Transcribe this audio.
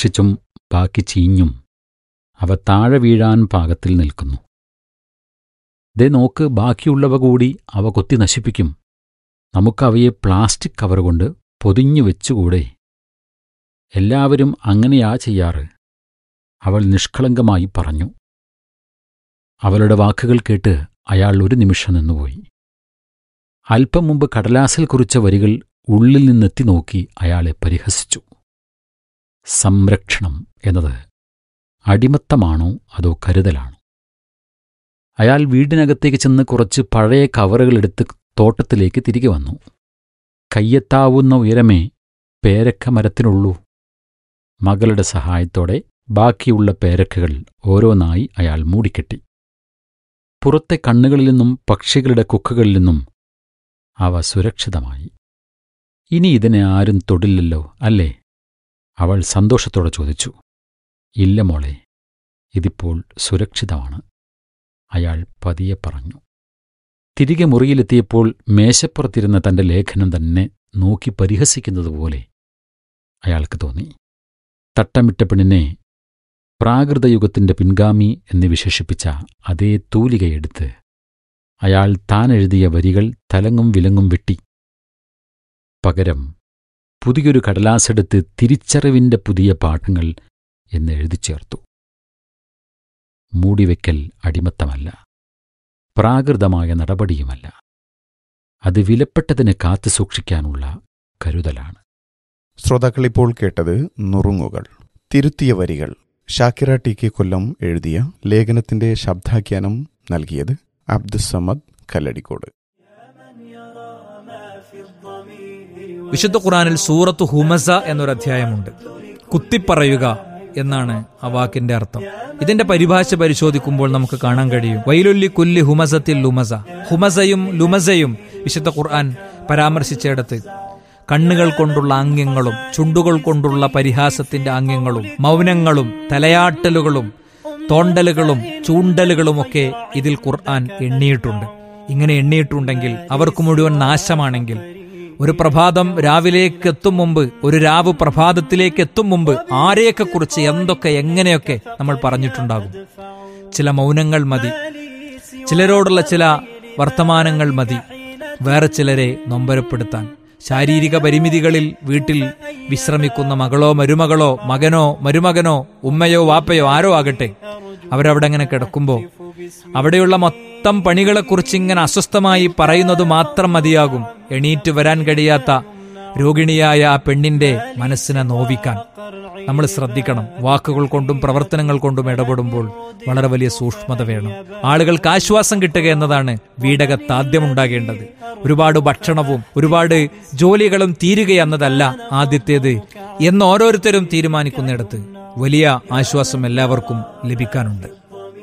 ഭക്ഷിച്ചും ബാക്കി ചീഞ്ഞും അവ താഴെ വീഴാൻ പാകത്തിൽ നിൽക്കുന്നു ദേ നോക്ക് ബാക്കിയുള്ളവ കൂടി അവ കൊത്തി നശിപ്പിക്കും നമുക്കവയെ പ്ലാസ്റ്റിക് കവർ കൊണ്ട് പൊതിഞ്ഞു വെച്ചുകൂടെ എല്ലാവരും അങ്ങനെയാ ചെയ്യാറ് അവൾ നിഷ്കളങ്കമായി പറഞ്ഞു അവളുടെ വാക്കുകൾ കേട്ട് അയാൾ ഒരു നിമിഷം നിന്നുപോയി അല്പം മുമ്പ് കടലാസിൽ കുറിച്ച വരികൾ ഉള്ളിൽ നിന്നെത്തി നോക്കി അയാളെ പരിഹസിച്ചു സംരക്ഷണം എന്നത് അടിമത്തമാണോ അതോ കരുതലാണോ അയാൾ വീടിനകത്തേക്ക് ചെന്ന് കുറച്ച് പഴയ കവറുകളെടുത്ത് തോട്ടത്തിലേക്ക് തിരികെ വന്നു കയ്യെത്താവുന്ന ഉയരമേ പേരക്ക മരത്തിനുള്ളൂ മകളുടെ സഹായത്തോടെ ബാക്കിയുള്ള പേരക്കകൾ ഓരോന്നായി അയാൾ മൂടിക്കെട്ടി പുറത്തെ കണ്ണുകളിൽ നിന്നും പക്ഷികളുടെ കുക്കുകളിൽ നിന്നും അവ സുരക്ഷിതമായി ഇനി ഇതിനെ ആരും തൊടില്ലല്ലോ അല്ലേ അവൾ സന്തോഷത്തോടെ ചോദിച്ചു ഇല്ല മോളെ ഇതിപ്പോൾ സുരക്ഷിതമാണ് അയാൾ പതിയെ പറഞ്ഞു തിരികെ മുറിയിലെത്തിയപ്പോൾ മേശപ്പുറത്തിരുന്ന തന്റെ ലേഖനം തന്നെ നോക്കി പരിഹസിക്കുന്നതുപോലെ അയാൾക്ക് തോന്നി തട്ടമിട്ട പെണ്ണിനെ പ്രാകൃതയുഗത്തിന്റെ പിൻഗാമി എന്ന് വിശേഷിപ്പിച്ച അതേ തൂലികയെടുത്ത് അയാൾ താൻ എഴുതിയ വരികൾ തലങ്ങും വിലങ്ങും വെട്ടി പകരം പുതിയൊരു കടലാസെടുത്ത് തിരിച്ചറിവിന്റെ പുതിയ പാഠങ്ങൾ എന്ന് എഴുതി ചേർത്തു മൂടിവെക്കൽ അടിമത്തമല്ല പ്രാകൃതമായ നടപടിയുമല്ല അത് വിലപ്പെട്ടതിനെ കാത്തു സൂക്ഷിക്കാനുള്ള കരുതലാണ് ശ്രോതാക്കൾ ഇപ്പോൾ കേട്ടത് നുറുങ്ങുകൾ തിരുത്തിയ വരികൾ ഷാക്കിറ ടി കെ കൊല്ലം എഴുതിയ ലേഖനത്തിന്റെ ശബ്ദാഖ്യാനം നൽകിയത് അബ്ദുസമദ് കല്ലടിക്കോട് വിശുദ്ധ ഖുറാനിൽ സൂറത്ത് ഹുമസ എന്നൊരു അധ്യായമുണ്ട് കുത്തിപ്പറയുക എന്നാണ് ആ വാക്കിന്റെ അർത്ഥം ഇതിന്റെ പരിഭാഷ പരിശോധിക്കുമ്പോൾ നമുക്ക് കാണാൻ കഴിയും വൈലുല്ലി കുല്ലി ഹുമസത്തിൽ ലുമസ ഹുമസയും ലുമസയും വിശുദ്ധ ഖുർആൻ പരാമർശിച്ചിടത്ത് കണ്ണുകൾ കൊണ്ടുള്ള ആംഗ്യങ്ങളും ചുണ്ടുകൾ കൊണ്ടുള്ള പരിഹാസത്തിന്റെ ആംഗ്യങ്ങളും മൗനങ്ങളും തലയാട്ടലുകളും തോണ്ടലുകളും ചൂണ്ടലുകളുമൊക്കെ ഇതിൽ ഖുർആൻ എണ്ണിയിട്ടുണ്ട് ഇങ്ങനെ എണ്ണിയിട്ടുണ്ടെങ്കിൽ അവർക്ക് മുഴുവൻ നാശമാണെങ്കിൽ ഒരു പ്രഭാതം രാവിലേക്ക് എത്തും മുമ്പ് ഒരു രാവ് പ്രഭാതത്തിലേക്ക് എത്തും മുമ്പ് ആരെയൊക്കെ കുറിച്ച് എന്തൊക്കെ എങ്ങനെയൊക്കെ നമ്മൾ പറഞ്ഞിട്ടുണ്ടാകും ചില മൗനങ്ങൾ മതി ചിലരോടുള്ള ചില വർത്തമാനങ്ങൾ മതി വേറെ ചിലരെ നൊമ്പരപ്പെടുത്താൻ ശാരീരിക പരിമിതികളിൽ വീട്ടിൽ വിശ്രമിക്കുന്ന മകളോ മരുമകളോ മകനോ മരുമകനോ ഉമ്മയോ വാപ്പയോ ആരോ ആകട്ടെ അവരവിടെ അങ്ങനെ കിടക്കുമ്പോൾ അവിടെയുള്ള മൊത്തം പണികളെക്കുറിച്ച് ഇങ്ങനെ അസ്വസ്ഥമായി പറയുന്നത് മാത്രം മതിയാകും എണീറ്റ് വരാൻ കഴിയാത്ത രോഗിണിയായ ആ പെണ്ണിന്റെ മനസ്സിനെ നോവിക്കാൻ നമ്മൾ ശ്രദ്ധിക്കണം വാക്കുകൾ കൊണ്ടും പ്രവർത്തനങ്ങൾ കൊണ്ടും ഇടപെടുമ്പോൾ വളരെ വലിയ സൂക്ഷ്മത വേണം ആളുകൾക്ക് ആശ്വാസം കിട്ടുക എന്നതാണ് വീടകത്ത് ആദ്യം ഉണ്ടാകേണ്ടത് ഒരുപാട് ഭക്ഷണവും ഒരുപാട് ജോലികളും തീരുക എന്നതല്ല ആദ്യത്തേത് എന്ന് ഓരോരുത്തരും തീരുമാനിക്കുന്നിടത്ത് വലിയ ആശ്വാസം എല്ലാവർക്കും ലഭിക്കാനുണ്ട്